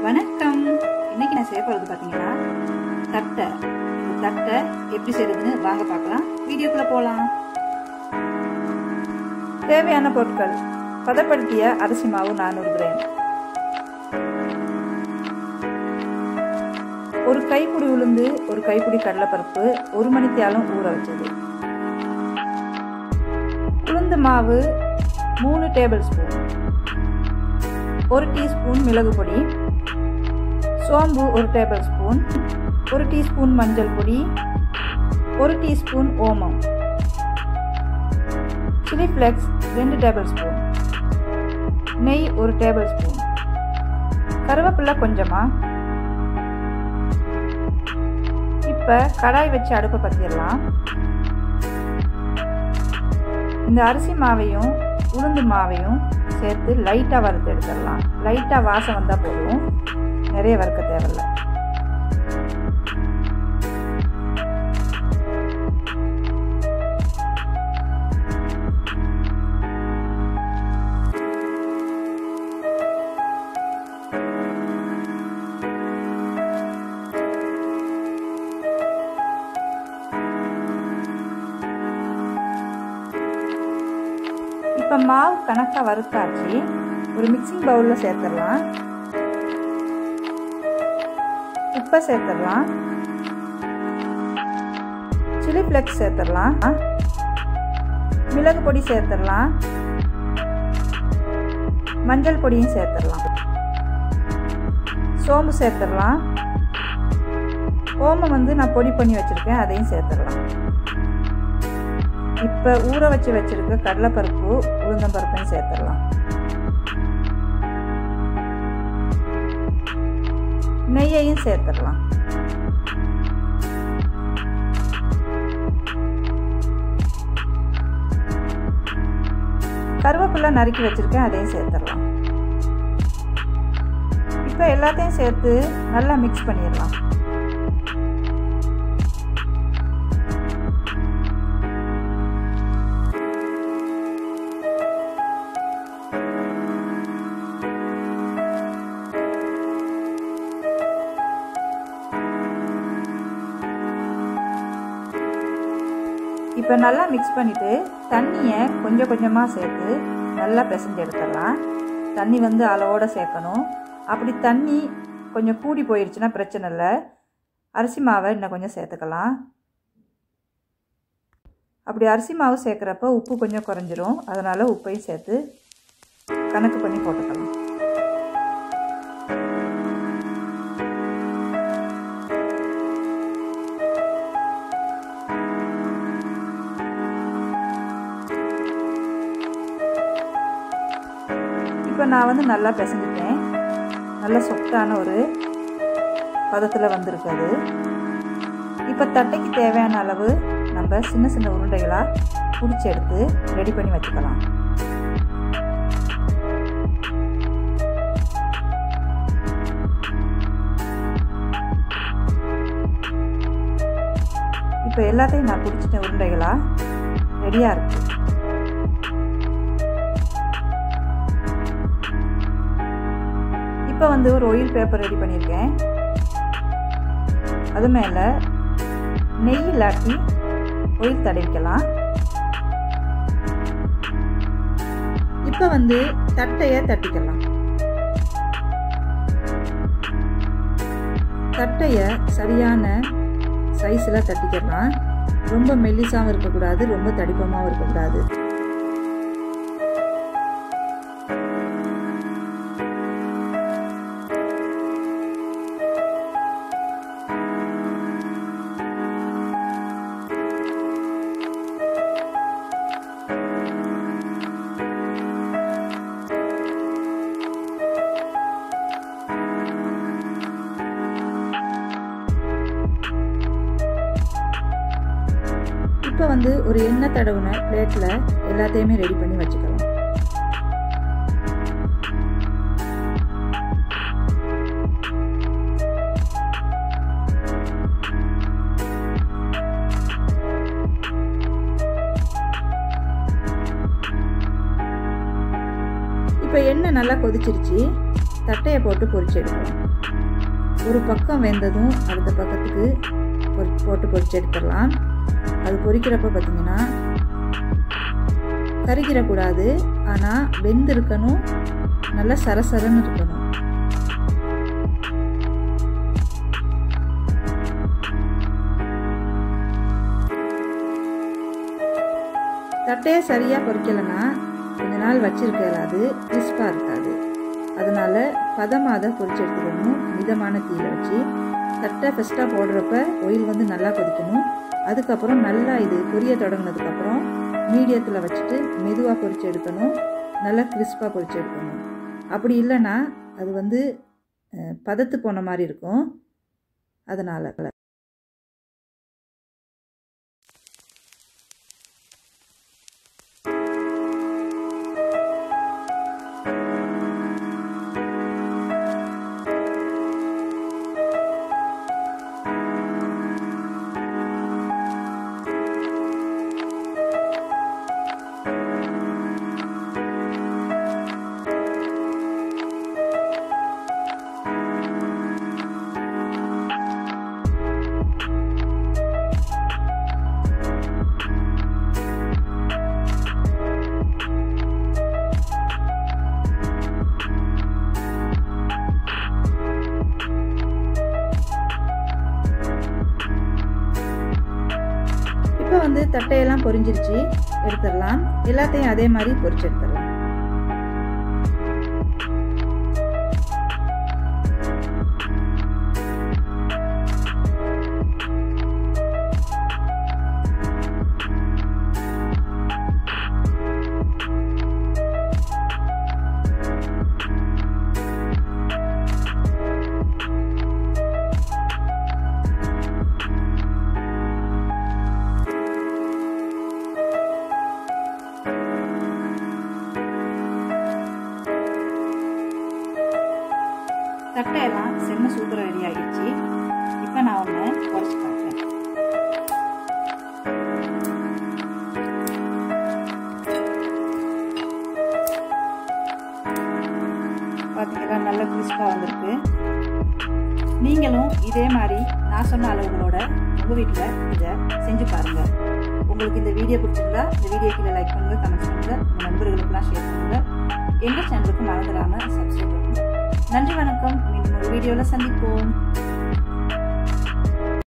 வணக்கம் இன்னைக்கு நான் செய்ய போகிறது பார்த்தீங்கன்னா தட்டை இந்த தட்டை எப்படி செய்யறதுன்னு வாங்க பார்க்கலாம் வீடியோக்குள்ள போகலாம் தேவையான பொருட்கள் பதப்படுத்திய அரிசி மாவு நானூறு கிராம் ஒரு கைப்பிடி உளுந்து ஒரு கைப்பிடி கடலைப்பருப்பு ஒரு மணித்தியாலும் ஊற வச்சது உளுந்து மாவு மூணு டேபிள் ஸ்பூன் ஒரு டீஸ்பூன் மிளகு பொடி சோம்பு ஒரு டேபிள் ஸ்பூன் ஒரு டீஸ்பூன் மஞ்சள் பொடி ஒரு டீஸ்பூன் ஓமம் சில்லி ஃப்ளெக்ஸ் ரெண்டு டேபிள் ஸ்பூன் நெய் ஒரு டேபிள் ஸ்பூன் கருவேப்பிலை கொஞ்சமாக இப்போ கடாய் வச்சு அடுப்பை பற்றிடலாம் இந்த அரிசி மாவையும் உளுந்து மாவையும் சேர்த்து லைட்டாக வறுத்து எடுத்துடலாம் லைட்டாக வாசம் வந்தால் போதும் நிறைய வறுக்க தேவையில்ல இப்போ மாவு கணக்காக வறுத்தாச்சு ஒரு மிக்சிங் பவுலில் சேர்த்துடலாம் உப்பை சேர்த்துடலாம் சில்லி ஃப்ளெக்ஸ் சேர்த்துடலாம் மிளகு பொடி சேர்த்துடலாம் மஞ்சள் பொடியும் சேர்த்துடலாம் சோம்பு சேர்த்துடலாம் ஓமம் வந்து நான் பொடி பண்ணி வச்சுருக்கேன் அதையும் சேர்த்துடலாம் இப்போ ஊற வச்சு வச்சுருக்க கடலைப்பருப்பு உளுந்தம்பருப்பையும் சேர்த்துடலாம் நெய்யையும் சேர்த்துடலாம் கருவேப்பிலை நறுக்கி வச்சுருக்கேன் அதையும் சேர்த்துடலாம் இப்போ எல்லாத்தையும் சேர்த்து நல்லா மிக்ஸ் பண்ணிடலாம் இப்போ நல்லா மிக்ஸ் பண்ணிவிட்டு தண்ணியை கொஞ்சம் கொஞ்சமாக சேர்த்து நல்லா பிசைஞ்சு எடுத்துடலாம் தண்ணி வந்து அளவோடு சேர்க்கணும் அப்படி தண்ணி கொஞ்சம் கூடி போயிடுச்சுன்னா பிரச்சனை இல்லை அரிசி மாவை இன்னும் கொஞ்சம் சேர்த்துக்கலாம் அப்படி அரிசி மாவு சேர்க்குறப்ப உப்பு கொஞ்சம் குறைஞ்சிரும் அதனால் உப்பையும் சேர்த்து கணக்கு பண்ணி போட்டுக்கலாம் இப்போ நான் வந்து நல்லா பிசைஞ்சிட்டேன் நல்ல சொஃப்டான ஒரு பதத்தில் வந்திருக்கு அது இப்போ தட்டைக்கு தேவையான அளவு நம்ம சின்ன சின்ன உருண்டைகளாக பிடிச்சி எடுத்து ரெடி பண்ணி வச்சுக்கலாம் இப்போ எல்லாத்தையும் நான் பிடிச்சிட்ட உருண்டைகளாக ரெடியாக இருக்குது இப்போ வந்து ஒரு ஒயில் பேப்பர் ரெடி பண்ணியிருக்கேன் அது மேலே நெய் இல்லாட்டி ஒயில் தடவிக்கலாம் இப்போ வந்து தட்டையை தட்டிக்கலாம் தட்டையை சரியான சைஸில் தட்டிக்கலாம் ரொம்ப மெல்லிசாகவும் இருக்கக்கூடாது ரொம்ப தடிப்பமாகவும் இருக்கக்கூடாது இப்போ வந்து ஒரு எண்ணெய் தடவுன பிளேட்டில் எல்லாத்தையுமே ரெடி பண்ணி வச்சுக்கலாம் இப்போ எண்ணெய் நல்லா கொதிச்சிருச்சு தட்டையை போட்டு பொரிச்சு எடுக்கலாம் ஒரு பக்கம் வெந்ததும் அடுத்த பக்கத்துக்கு பொரி போட்டு பொரிச்சு எடுத்துடலாம் அது பொரிக்கிறப்ப பார்த்தீங்கன்னா கருகிடக்கூடாது ஆனால் வெந்து இருக்கணும் நல்லா சரசரன்னு இருக்கணும் தட்டையை சரியாக பொரிக்கலைன்னா கொஞ்ச நாள் வச்சிருக்காது அது கிறிஸ்பாக இருக்காது அதனால் பதமாக அதை பொரிச்சு எடுத்துக்கணும் மிதமான தீயில் வச்சு தட்டை ஃபஸ்ட்டாக போடுறப்ப ஒயில் வந்து நல்லா கொதிக்கணும் அதுக்கப்புறம் நல்லா இது பொரிய தொடங்கினதுக்கப்புறம் மீடியத்தில் வச்சுட்டு மெதுவாக பொரிச்சு எடுக்கணும் நல்லா கிறிஸ்பாக பொரிச்சு எடுக்கணும் அப்படி இல்லைன்னா அது வந்து பதத்து போன மாதிரி இருக்கும் அதனால் இப்போ வந்து தட்டையெல்லாம் பொரிஞ்சிருச்சு எடுத்துடலாம் எல்லாத்தையும் அதே மாதிரி பொரிச்சு எடுத்துடலாம் தட்டையெல்லாம் செம்ம சூப்பராக ரெடி ஆகிடுச்சு இப்போ நான் ஒன்று குறைச்சி காட்டுறேன் பார்த்தீங்கன்னா நல்ல கிறிஸ்பாக வந்திருக்கு நீங்களும் இதே மாதிரி நான் சொன்ன அளவுகளோட உங்கள் வீட்டில் இதை செஞ்சு பாருங்கள் உங்களுக்கு இந்த வீடியோ பிடிச்சிருந்தா இந்த வீடியோ கீழே லைக் பண்ணுங்கள் கமெண்ட் பண்ணுங்கள் உங்கள் நண்பர்களுக்கெல்லாம் ஷேர் பண்ணுங்கள் எங்கள் சேனலுக்கு மறந்துடாமல் சப்ஸ்கிரைப் பண்ணுங்கள் நன்றி வணக்கம் மீண்டும் ஒரு வீடியோவில் சந்திப்போம்